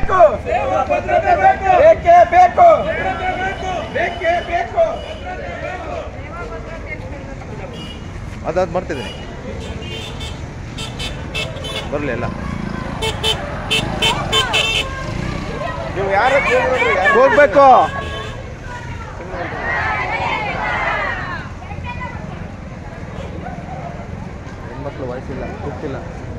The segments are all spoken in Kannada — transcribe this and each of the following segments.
ಬೇಕು ಬೇಕೇ ಬೇಕು ಬೇಕೇ ಬೇಕು ಅದಾದ್ ಮಾಡ್ತಿದ್ದೀನಿ ಬರಲಿ ಎಲ್ಲ ನೀವು ಯಾರು ಹೋಗ್ಬೇಕು ಹೆಣ್ಮಕ್ಳು ವಯಸ್ಸಿಲ್ಲ ಗೊತ್ತಿಲ್ಲ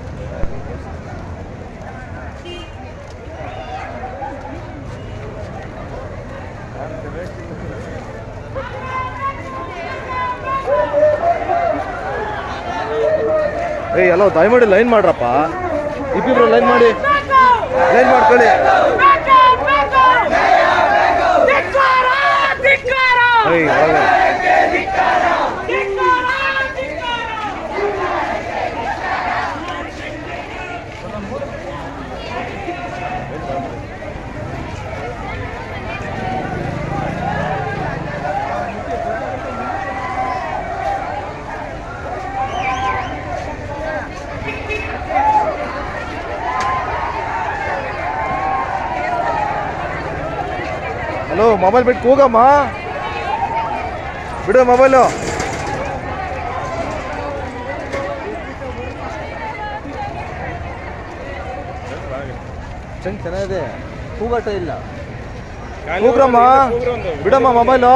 ಏಯ್ ಎಲ್ಲೋ ದಯಮಾಡಿ ಲೈನ್ ಮಾಡ್ರಪ್ಪ ಇಬ್ಬಿಬ್ರು ಲೈನ್ ಮಾಡಿ ಲೈನ್ ಮಾಡ್ಕೊಳ್ಳಿ ಏಯ್ ಒಳಗೆ ಹಲೋ ಮೊಬೈಲ್ ಬಿಟ್ಟು ಕೂಗಮ್ಮ ಬಿಡು ಮೊಬೈಲು ಚೆಂದ ಚೆನ್ನಾಗಿದೆ ಕೂಗಾಟ ಇಲ್ಲ ಕೂಗ್ರಮ್ಮ ಬಿಡಮ್ಮ ಮೊಬೈಲು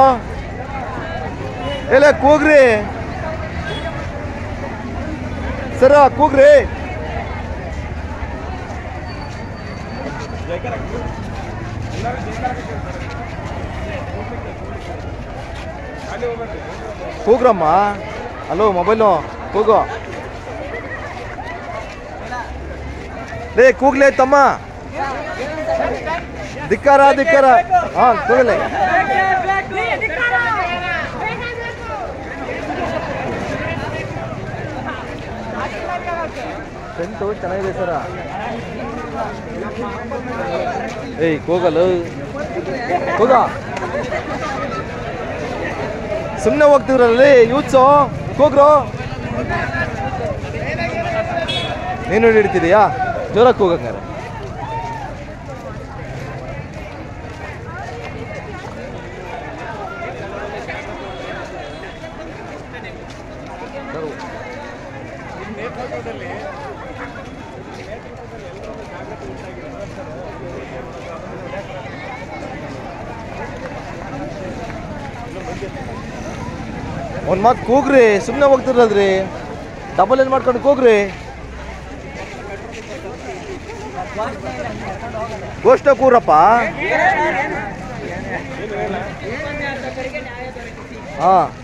ಎಲ್ಲ ಕೂಗ್ರಿ ಸರ ಕೂಗ್ರಿ ಕೂಗ್ರಮ್ಮ ಹಲೋ ಮೊಬೈಲು ಕೂಗು ಲೇ ಕೂಗ್ಲೇ ತಮ್ಮ ಧಿಕ್ಕಾರ ಧಿಕ್ಕಾರ ಹಾ ಕೂಗಲೇ ಟೆಂಟು ಚೆನ್ನಾಗಿದೆ ಸರ ಏಯ್ ಕೂಗಲು ಕೂಗ ಸುಮ್ಮನೆ ಹೋಗ್ತಿದ್ರಲ್ಲಿ ಯೂತ್ಸು ಕೂಗ್ರು ನೀನು ಹಿಡಿತಿದೀಯಾ ಜೋರಾಗಿ ಕೂಗಂಗಾರೆ ಒಂದ್ ಮಾತು ಕೂಗ್ರಿ ಸುಮ್ಮನೆ ಹೋಗ್ತಿರಲ್ರಿ ಡಬಲ್ ಏನ್ ಮಾಡ್ಕೊಂಡು ಕೂಗ್ರಿ ಗೋಷ್ಟ ಕೂರಪ್ಪ ಹಾ